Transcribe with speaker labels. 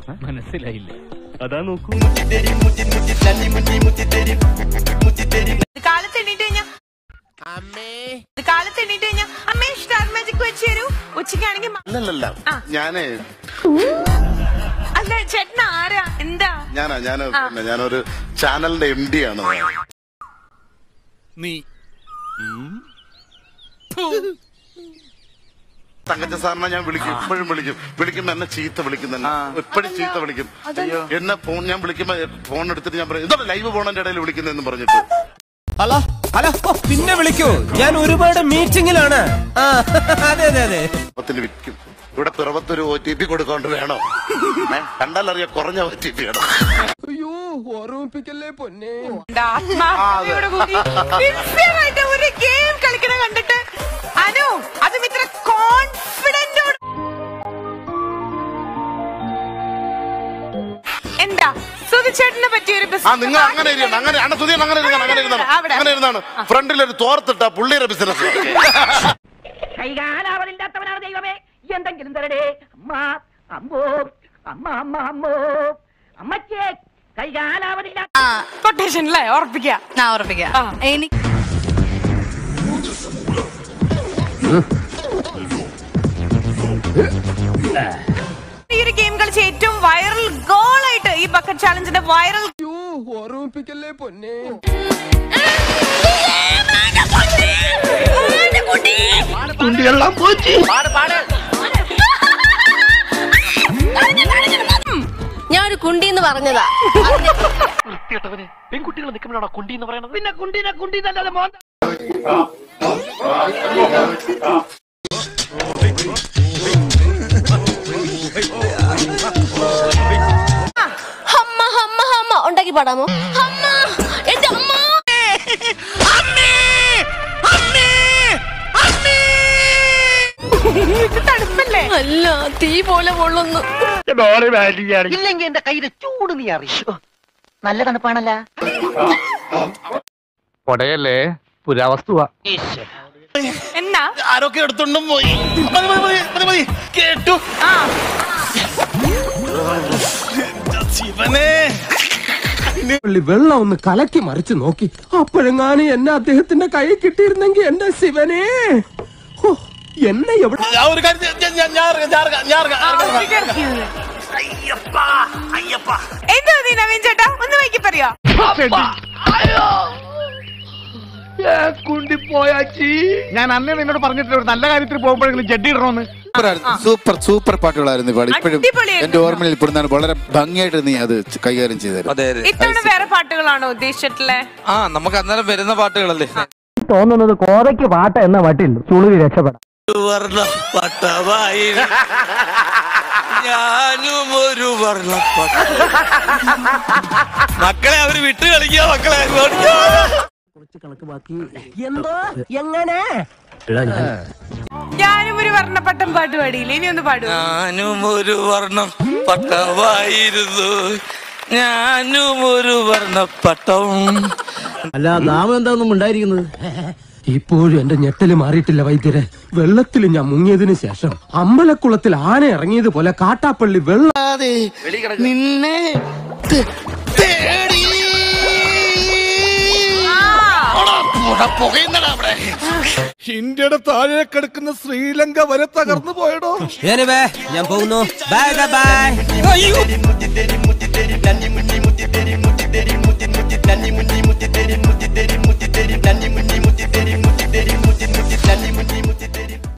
Speaker 1: മനസ്സിലായില്ല അതാ നോക്കൂ
Speaker 2: കാലത്ത് എണീറ്റ് കഴിഞ്ഞാ കാലത്ത് എണീറ്റ് കഴിഞ്ഞാ അമ്മേ സ്റ്റാർ മാജിക് വെച്ച് തരൂ ഉച്ചയ്ക്കാണെങ്കിൽ മ-
Speaker 3: അല്ലല്ല
Speaker 2: ആ.
Speaker 3: ഞാനേ
Speaker 2: അല്ല ചേട്ടൻ ആരാ എന്താ
Speaker 3: ഞാനാ ഞാൻ പിന്നെ ഞാനൊരു ചാനലിന്റെ എം ഡി ആണ്
Speaker 4: നീ
Speaker 3: തങ്കച്ച സാറിനെ ഞാൻ വിളിക്കും എപ്പോഴും വിളിക്കും വിളിക്കുമ്പോ എന്നെ ചീത്ത വിളിക്കും തന്നെ എപ്പോഴും ചീത്ത വിളിക്കും എന്നെ ഫോൺ ഞാൻ വിളിക്കുമ്പോ ഫോൺ എടുത്തിട്ട് ഞാൻ പറയും ഇതോടെ ലൈവ് പോണന്റെ ഇടയിൽ വിളിക്കുന്നതെന്ന് പറഞ്ഞിട്ട്
Speaker 5: ഹലോ ഹലോ ഓ, പിന്നെ വിളിക്കൂ ഞാൻ ഒരുപാട് മീറ്റിംഗിലാണ് ആ അതെ അതെ അതെ
Speaker 3: പത്തിന് വിൽക്കും ഇവിടെ പിറവത്തൊരു ഒ ടി പി കൊടുക്കൊണ്ട് വേണോ ഏ, കണ്ടാലറിയാം കുറഞ്ഞ ഒ ടി പി വേണം
Speaker 5: അയ്യോ ഓർമ്മിപ്പിക്കല്ലേ പൊന്നെ
Speaker 2: എന്റെ ആത്മാവിനോട് കൂടി നിശ്ചയമായിട്ട് ഒരു ഗെയിം കളിക്കണ കണ്ടിട്ട് അനു അതും ഇത്ര കോൺഫിഡന്റോട് എന്താ സുധിച്ചേട്ടനെ പറ്റിയ ഒരു
Speaker 3: ആ നിങ്ങൾ അങ്ങനെ ഇരുന്ന് അങ്ങനെ അണ തുതി അങ്ങനെ ഇരുന്നാണ് അങ്ങനെ ഇരുന്നാണ്
Speaker 2: അവിടെ.
Speaker 3: അങ്ങനെ ഇരുന്നാണ് ഫ്രണ്ടിൽ ഒരു തോർത്തിട്ട പുള്ളിയുടെ ബിസിനസ്
Speaker 6: കൈകാലാവതില്ലാത്തവനാണ് ദൈവമേ എന്തെങ്കിലും തരടേ അമ്മ അമ്മോ അമ്മ അമ്മ അമ്മോ അമ്മച്ചേ കൈകാലാവതില്ല
Speaker 2: കൊട്ടേഷൻ അല്ലേ ഉറപ്പിക്കുക
Speaker 7: ഞാൻ ഉറപ്പിക്കാം എനിക്ക്
Speaker 2: ഈ ഒരു ഗെയിം കളിച്ച ഏറ്റവും വൈറൽ ഗോൾ ആയിട്ട് ഈ ബക്കറ്റ് ചാലഞ്ചിന്റെ വൈറൽ
Speaker 5: അയ്യോ ഓർമ്മിപ്പിക്കല്ലേ പൊന്നെ
Speaker 7: ഞാൻ ഒരു കുണ്ടി എന്ന് പറഞ്ഞതാ
Speaker 6: പെൺകുട്ടികൾ നിൽക്കുമ്പോഴാണോ കുണ്ടി എന്ന് പറയുന്നത് പിന്നെ കുണ്ടീനെ കുണ്ടി നല്ലത് മോന്ത
Speaker 7: ഹമ്മ ഹമ്മ ഹമ്മ ഉണ്ടാക്കി പാടാമോ ഹമ്മ എന്റെ അമ്മ
Speaker 2: ഇത് തണുപ്പല്ലേ
Speaker 7: അല്ല തീ പോലെ പൊള്ളുന്നു
Speaker 6: ഇല്ലെങ്കിൽ എന്റെ കയ്യിലെ ചൂട് നീ അറിയോ നല്ല തണുപ്പാണല്ല
Speaker 1: പൊടയല്ലേ പുരാവസ്തുവാ
Speaker 2: എന്നാ
Speaker 3: ആരൊക്കെ എടുത്തോണ്ടും പോയി മതി, മതി, മതി, മതി, മതി. കേട്ടു
Speaker 2: ആ
Speaker 5: പുള്ളി വെള്ളം ഒന്ന് കലക്കി മറിച്ച് നോക്കി അപ്പോഴെങ്ങാനും എന്നെ അദ്ദേഹത്തിന്റെ കൈ കിട്ടിയിരുന്നെങ്കിൽ എന്റെ ശിവനെ ഹോ, എന്നെ എവിടെ
Speaker 3: ആ ഒരു കാര്യം ഞാൻ- ഞാൻ- ഞാൻ ഇറങ്ങാം, ഞാൻ ഇറങ്ങാം, ഞാൻ ഇറങ്ങാം, ഞാൻ ഇറങ്ങാം.
Speaker 2: എന്താ നീ നവീൻ ചേട്ടാ ഒന്ന് വൈകി പറയോ
Speaker 1: ഞാൻ അന്നേ നിന്നോട് പറഞ്ഞിട്ടില്ല ഒരു നല്ല കാര്യത്തിൽ പോകുമ്പോഴെങ്കിലും ജഡ്ഡി ഇടണമെന്ന്
Speaker 8: സൂപ്പർ സൂപ്പർ പാട്ടുകളായിരുന്നു പാടി ഇപ്പോഴും
Speaker 2: അടിപൊളിയായിരുന്നു.
Speaker 8: എന്റെ ഓർമ്മയിൽ ഇപ്പോഴും വളരെ ഭംഗിയായിട്ട് നീ അത് കൈകാര്യം ചെയ്തായിരുന്നു
Speaker 9: അതെ അതെ
Speaker 2: ഇത്തവണ വേറെ പാട്ടുകളാണോ ഉദ്ദേശിച്ചിട്ടുള്ളേ
Speaker 9: ആ നമുക്ക് അന്നേരം വരുന്ന പാട്ടുകളല്ലേ
Speaker 6: തോന്നുന്നത് കോതയ്ക്ക് പാട്ട എന്ന മട്ടിൽ ചുളുവി രക്ഷപ്പെടാം
Speaker 9: വർണ്ണ പട്ടമായി ഞാനും ഒരു വർണ്ണ മക്കളെ അവര് വിട്ട് കളിക്കുക മക്കളെ
Speaker 6: എന്തോ എങ്ങനെ
Speaker 2: ഞാനും ഒരു വർണ്ണപ്പട്ടം പാട്ട് പാടിയില്ലേ ഇനി ഒന്ന് പാടുവോ
Speaker 9: ഞാനും ഒരു വർണ്ണം പട്ടമായിരുന്നു ഞാനും ഒരു വർണ്ണപ്പട്ടം
Speaker 5: അല്ല നാമം എന്താണെന്നും ഉണ്ടായിരിക്കുന്നത് ഇപ്പോഴും എന്റെ ഞെട്ടല് മാറിയിട്ടില്ല വൈദ്യരെ വെള്ളത്തിൽ ഞാൻ മുങ്ങിയതിനു ശേഷം അമ്പലക്കുളത്തിൽ ആന ഇറങ്ങിയത് പോലെ കാട്ടാപ്പള്ളി വെള്ളം
Speaker 3: നിന്നെ തെ- തേടി പുക- പുകയുന്നടാ അവിടെ
Speaker 4: ഇന്ത്യയുടെ താഴെ കിടക്കുന്ന ശ്രീലങ്ക വരെ തകർന്നു പോയടോ
Speaker 5: ഞാൻ പോകുന്നു ബൈ ബൈ